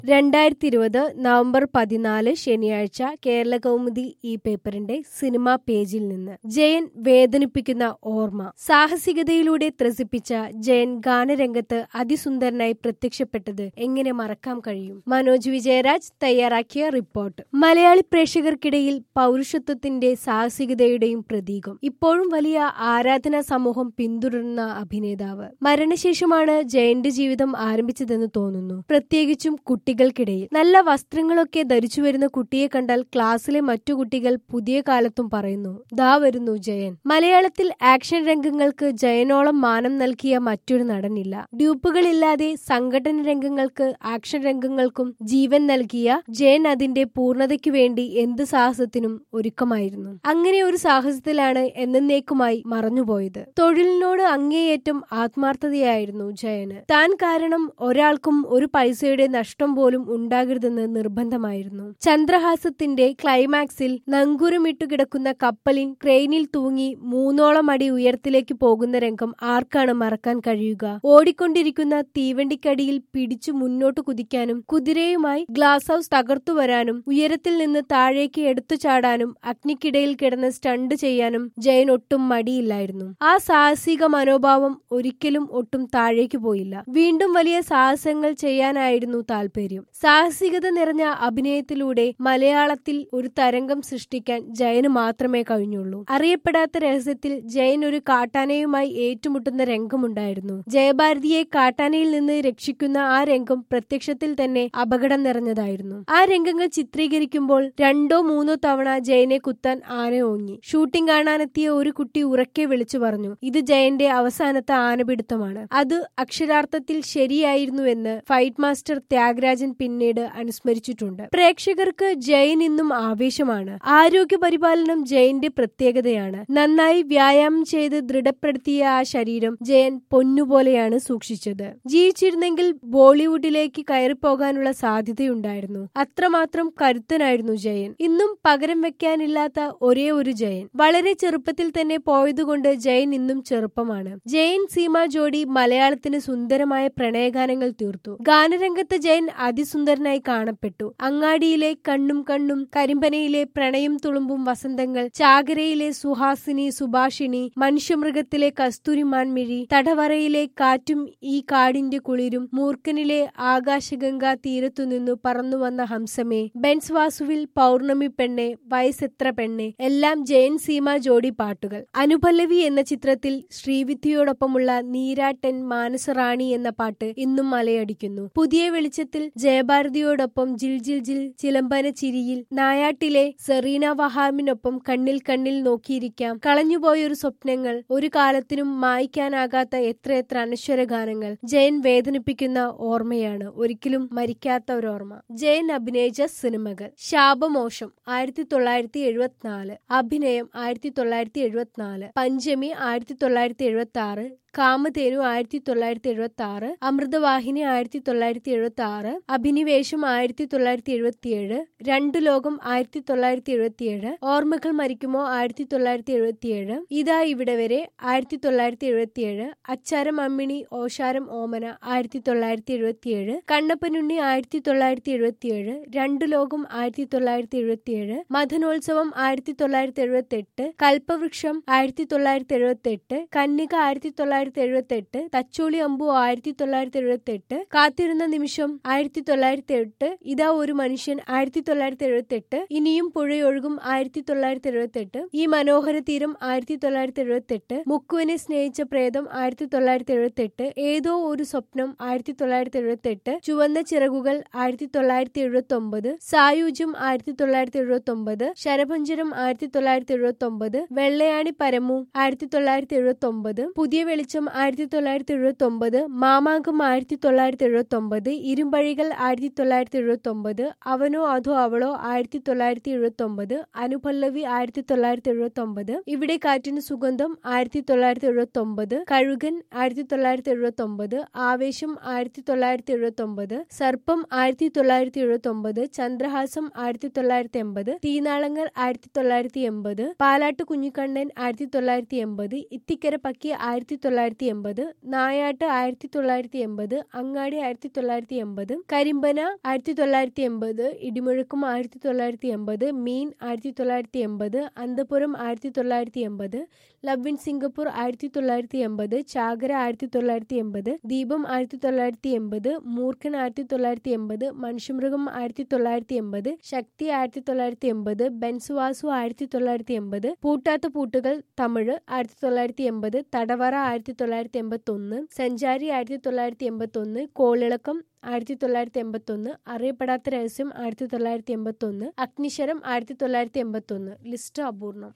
രണ്ടായിരത്തി ഇരുപത് നവംബർ പതിനാല് ശനിയാഴ്ച കേരള കൗമുദി ഈ പേപ്പറിന്റെ സിനിമാ പേജിൽ നിന്ന് ജയൻ വേദനിപ്പിക്കുന്ന ഓർമ്മ സാഹസികതയിലൂടെ ത്രസിപ്പിച്ച ജയൻ ഗാനരംഗത്ത് അതിസുന്ദരനായി പ്രത്യക്ഷപ്പെട്ടത് എങ്ങനെ മറക്കാൻ കഴിയും മനോജ് വിജയരാജ് തയ്യാറാക്കിയ റിപ്പോർട്ട് മലയാളി പ്രേക്ഷകർക്കിടയിൽ പൗരുഷത്വത്തിന്റെ സാഹസികതയുടെയും പ്രതീകം ഇപ്പോഴും വലിയ ആരാധനാ സമൂഹം പിന്തുടരുന്ന അഭിനേതാവ് മരണശേഷമാണ് ജയന്റെ ജീവിതം ആരംഭിച്ചതെന്ന് തോന്നുന്നു പ്രത്യേകിച്ചും കുട്ടികൾക്കിടയിൽ നല്ല വസ്ത്രങ്ങളൊക്കെ ധരിച്ചു വരുന്ന കുട്ടിയെ കണ്ടാൽ ക്ലാസ്സിലെ മറ്റു കുട്ടികൾ പുതിയ കാലത്തും പറയുന്നു ദാ വരുന്നു ജയൻ മലയാളത്തിൽ ആക്ഷൻ രംഗങ്ങൾക്ക് ജയനോളം മാനം നൽകിയ മറ്റൊരു നടനില്ല ഡ്യൂപ്പുകളില്ലാതെ സംഘടന രംഗങ്ങൾക്ക് ആക്ഷൻ രംഗങ്ങൾക്കും ജീവൻ നൽകിയ ജയൻ അതിന്റെ പൂർണ്ണതയ്ക്കു വേണ്ടി എന്ത് സാഹസത്തിനും ഒരുക്കമായിരുന്നു അങ്ങനെ ഒരു സാഹസത്തിലാണ് എന്നേക്കുമായി മറഞ്ഞുപോയത് തൊഴിലിനോട് അങ്ങേയറ്റം ആത്മാർത്ഥതയായിരുന്നു ജയന് താൻ കാരണം ഒരാൾക്കും ഒരു പൈസയുടെ നഷ്ടം പോലും ഉണ്ടാകരുതെന്ന് നിർബന്ധമായിരുന്നു ചന്ദ്രഹാസത്തിന്റെ ക്ലൈമാക്സിൽ നങ്കൂരമിട്ടു കിടക്കുന്ന കപ്പലിൻ ക്രെയിനിൽ തൂങ്ങി മൂന്നോളം അടി ഉയരത്തിലേക്ക് പോകുന്ന രംഗം ആർക്കാണ് മറക്കാൻ കഴിയുക ഓടിക്കൊണ്ടിരിക്കുന്ന തീവണ്ടിക്കടിയിൽ പിടിച്ചു മുന്നോട്ട് കുതിക്കാനും കുതിരയുമായി ഗ്ലാസ് ഹൌസ് തകർത്തു വരാനും ഉയരത്തിൽ നിന്ന് താഴേക്ക് എടുത്തു ചാടാനും അഗ്നിക്കിടയിൽ കിടന്ന് സ്റ്റണ്ട് ചെയ്യാനും ജയൻ ഒട്ടും മടിയില്ലായിരുന്നു ആ സാഹസിക മനോഭാവം ഒരിക്കലും ഒട്ടും താഴേക്ക് പോയില്ല വീണ്ടും വലിയ സാഹസങ്ങൾ ചെയ്യാനായിരുന്നു താല്പര്യം സാഹസികത നിറഞ്ഞ അഭിനയത്തിലൂടെ മലയാളത്തിൽ ഒരു തരംഗം സൃഷ്ടിക്കാൻ ജയന് മാത്രമേ കഴിഞ്ഞുള്ളൂ അറിയപ്പെടാത്ത രഹസ്യത്തിൽ ജയൻ ഒരു കാട്ടാനയുമായി ഏറ്റുമുട്ടുന്ന രംഗമുണ്ടായിരുന്നു ജയഭാരതിയെ കാട്ടാനയിൽ നിന്ന് രക്ഷിക്കുന്ന ആ രംഗം പ്രത്യക്ഷത്തിൽ തന്നെ അപകടം നിറഞ്ഞതായിരുന്നു ആ രംഗങ്ങൾ ചിത്രീകരിക്കുമ്പോൾ രണ്ടോ മൂന്നോ തവണ ജയനെ കുത്താൻ ആന ഓങ്ങി ഷൂട്ടിംഗ് കാണാനെത്തിയ ഒരു കുട്ടി ഉറക്കെ വിളിച്ചു പറഞ്ഞു ഇത് ജയന്റെ അവസാനത്തെ ആനപിടുത്തമാണ് അത് അക്ഷരാർത്ഥത്തിൽ ശരിയായിരുന്നുവെന്ന് ഫൈറ്റ് മാസ്റ്റർ ത്യാഗരാജൻ പിന്നീട് അനുസ്മരിച്ചിട്ടുണ്ട് പ്രേക്ഷകർക്ക് ജയൻ ഇന്നും ആവേശമാണ് ആരോഗ്യ പരിപാലനം ജയന്റെ പ്രത്യേകതയാണ് നന്നായി വ്യായാമം ചെയ്ത് ദൃഢപ്പെടുത്തിയ ആ ശരീരം ജയൻ പൊന്നുപോലെയാണ് സൂക്ഷിച്ചത് ജീവിച്ചിരുന്നെങ്കിൽ ബോളിവുഡിലേക്ക് കയറിപ്പോകാനുള്ള സാധ്യതയുണ്ടായിരുന്നു അത്രമാത്രം കരുത്തനായിരുന്നു ജയൻ ഇന്നും പകരം വെക്കാനില്ലാത്ത ഒരേ ഒരു ജയൻ വളരെ ചെറുപ്പത്തിൽ തന്നെ പോയതുകൊണ്ട് ജയൻ ഇന്നും ചെറുപ്പമാണ് ജയൻ സീമ ജോഡി മലയാളത്തിന് സുന്ദരമായ പ്രണയഗാനങ്ങൾ തീർത്തു ഗാനരംഗത്ത് ജയൻ അതിസുന്ദരനായി കാണപ്പെട്ടു അങ്ങാടിയിലെ കണ്ണും കണ്ണും കരിമ്പനയിലെ പ്രണയം തുളുമ്പും വസന്തങ്ങൾ ചാകരയിലെ സുഹാസിനി സുഭാഷിണി മനുഷ്യമൃഗത്തിലെ കസ്തൂരി മാൻമിഴി തടവറയിലെ കാറ്റും ഈ കാടിന്റെ കുളിരും മൂർഖനിലെ ആകാശഗംഗാ തീരത്തുനിന്നു പറന്നു വന്ന ഹംസമേ ബെൻസ് വാസുവിൽ പൗർണമി പെണ്ണെ വയസ്സെത്ര പെണ്ണെ എല്ലാം ജയൻ സീമ ജോഡി പാട്ടുകൾ അനുപല്ലവി എന്ന ചിത്രത്തിൽ ശ്രീവിദ്യയോടൊപ്പമുള്ള നീരാട്ടൻ മാനസറാണി എന്ന പാട്ട് ഇന്നും മലയടിക്കുന്നു പുതിയ വെളിച്ചത്തിൽ ജയഭാരതിയോടൊപ്പം ജിൽ ജിൽ ജിൽ ചിലമ്പന ചിരിയിൽ നായാട്ടിലെ സെറീന വഹാമിനൊപ്പം കണ്ണിൽ കണ്ണിൽ നോക്കിയിരിക്കാം കളഞ്ഞുപോയൊരു സ്വപ്നങ്ങൾ ഒരു കാലത്തിനും മായ്ക്കാനാകാത്ത എത്രയെത്ര അനശ്വര ഗാനങ്ങൾ ജയൻ വേദനിപ്പിക്കുന്ന ഓർമ്മയാണ് ഒരിക്കലും മരിക്കാത്ത ഒരു ഓർമ്മ ജയൻ അഭിനയിച്ച സിനിമകൾ ശാപമോഷം ആയിരത്തി തൊള്ളായിരത്തി എഴുപത്തിനാല് അഭിനയം ആയിരത്തി തൊള്ളായിരത്തി എഴുപത്തിനാല് പഞ്ചമി ആയിരത്തി തൊള്ളായിരത്തി എഴുപത്തി ആറ് കാമധേനു ആയിരത്തി തൊള്ളായിരത്തി എഴുപത്തി ആറ് അമൃതവാഹിനി ആയിരത്തി തൊള്ളായിരത്തി എഴുപത്തി ആറ് അഭിനിവേശം ആയിരത്തി തൊള്ളായിരത്തി എഴുപത്തിയേഴ് രണ്ടു ലോകം ആയിരത്തി തൊള്ളായിരത്തി എഴുപത്തിയേഴ് ഓർമ്മകൾ മരിക്കുമോ ആയിരത്തി തൊള്ളായിരത്തി എഴുപത്തിയേഴ് ഇതാ ഇവിടെ വരെ ആയിരത്തി തൊള്ളായിരത്തി എഴുപത്തിയേഴ് അച്ചാരം അമ്മിണി ഓശാരം ഓമന ആയിരത്തി തൊള്ളായിരത്തി എഴുപത്തിയേഴ് കണ്ണപ്പനുണ്ണി ആയിരത്തി തൊള്ളായിരത്തി എഴുപത്തിയേഴ് രണ്ടു ലോകം ആയിരത്തി തൊള്ളായിരത്തി എഴുപത്തിയേഴ് മഥനോത്സവം ആയിരത്തി തൊള്ളായിരത്തി എഴുപത്തി എട്ട് കൽപ്പവൃക്ഷം ആയിരത്തി തൊള്ളായിരത്തി എഴുപത്തി എട്ട് കന്നിക ആയിരത്തി തൊള്ളായിരത്തി എഴുപത്തി എട്ട് തച്ചോളി അമ്പു ആയിരത്തി തൊള്ളായിരത്തി എഴുപത്തി എട്ട് കാത്തിരുന്ന നിമിഷം ആയിരത്തി തൊള്ളായിരത്തി എട്ട് ഇതാ ഒരു മനുഷ്യൻ ആയിരത്തി തൊള്ളായിരത്തി എഴുപത്തി എട്ട് ഇനിയും പുഴയൊഴുകും ആയിരത്തി തൊള്ളായിരത്തി എഴുപത്തി എട്ട് ഈ മനോഹര തീരം ആയിരത്തി തൊള്ളായിരത്തി എഴുപത്തി എട്ട് മുക്കുവിനെ സ്നേഹിച്ച പ്രേതം ആയിരത്തി തൊള്ളായിരത്തി എഴുപത്തി എട്ട് ഏതോ ഒരു സ്വപ്നം ആയിരത്തി തൊള്ളായിരത്തി എഴുപത്തി എട്ട് ചുവന്ന ചിറകുകൾ ആയിരത്തി തൊള്ളായിരത്തി എഴുപത്തി ഒമ്പത് സായുജ്യം ആയിരത്തി തൊള്ളായിരത്തി എഴുപത്തി ഒമ്പത് ശരഭഞ്ചരം ആയിരത്തി തൊള്ളായിരത്തി എഴുപത്തി ഒമ്പത് വെള്ളയാണി പരമു ആയിരത്തി തൊള്ളായിരത്തി എഴുപത്തി ഒമ്പത് പുതിയ വെളിച്ചം ആയിരത്തി തൊള്ളായിരത്തി എഴുപത്തി ഒമ്പത് മാമാങ്കം ആയിരത്തി തൊള്ളായിരത്തി എഴുപത്തി ഒമ്പത് ഇരുമ്പഴികൾ ആയിരത്തി തൊള്ളായിരത്തി എഴുപത്തി ഒമ്പത് അവനോ അതോ അവളോ ആയിരത്തി തൊള്ളായിരത്തി എഴുപത്തി ഒമ്പത് അനുപല്ലവി ആയിരത്തി തൊള്ളായിരത്തി എഴുപത്തി ഒമ്പത് ഇവിടെ കാറ്റിന് സുഗന്ധം ആയിരത്തി തൊള്ളായിരത്തി എഴുപത്തി ഒമ്പത് കഴുകൻ ആയിരത്തി തൊള്ളായിരത്തി എഴുപത്തി ഒമ്പത് ആവേശം ആയിരത്തി തൊള്ളായിരത്തി എഴുപത്തി ഒമ്പത് സർപ്പം ആയിരത്തി തൊള്ളായിരത്തി എഴുപത്തി ഒമ്പത് ചന്ദ്രഹാസം ആയിരത്തി തൊള്ളായിരത്തി എൺപത് തീനാളങ്ങൾ ആയിരത്തി തൊള്ളായിരത്തി എൺപത് പാലാട്ട് കുഞ്ഞിക്കണ്ണൻ ആയിരത്തി തൊള്ളായിരത്തി എൺപത് ഇത്തിക്കര പക്കി ആയിരത്തി തൊള്ളായിരത്തി തൊള്ളായിരത്തി എൺപത് നായാട്ട് ആയിരത്തി തൊള്ളായിരത്തി എൺപത് അങ്ങാടി ആയിരത്തി തൊള്ളായിരത്തി എൺപത് കരിമ്പന ആയിരത്തി തൊള്ളായിരത്തി എൺപത് ഇടിമുഴക്കും ആയിരത്തി തൊള്ളായിരത്തി എൺപത് മീൻ ആയിരത്തി തൊള്ളായിരത്തി എൺപത് അന്തപുരം ആയിരത്തി തൊള്ളായിരത്തി എൺപത് ലവ് ഇൻ സിംഗപ്പൂർ ആയിരത്തി തൊള്ളായിരത്തി എൺപത് ചാകര ആയിരത്തി തൊള്ളായിരത്തി എൺപത് ദീപം ആയിരത്തി തൊള്ളായിരത്തി എൺപത് മൂർഖൻ ആയിരത്തി തൊള്ളായിരത്തി എൺപത് മനുഷ്യമൃഗം ആയിരത്തി തൊള്ളായിരത്തി എൺപത് ശക്തി ആയിരത്തി തൊള്ളായിരത്തി എൺപത് ബെൻസുവാസു ആയിരത്തി തൊള്ളായിരത്തി എൺപത് പൂട്ടാത്ത പൂട്ടുകൾ തമിഴ് ആയിരത്തി തൊള്ളായിരത്തി എൺപത് തടവറ ആയിരത്തി തൊള്ളായിരത്തി എൺപത്തി ഒന്ന് സഞ്ചാരി ആയിരത്തി തൊള്ളായിരത്തി എൺപത്തി ഒന്ന് കോളിളക്കം ആയിരത്തി തൊള്ളായിരത്തി എൺപത്തി ഒന്ന് അറിയപ്പെടാത്ത രഹസ്യം ആയിരത്തി തൊള്ളായിരത്തി എൺപത്തി ഒന്ന് അഗ്നിശരം ആയിരത്തി തൊള്ളായിരത്തി എൺപത്തി ഒന്ന് ലിസ്റ്റ് അപൂർണം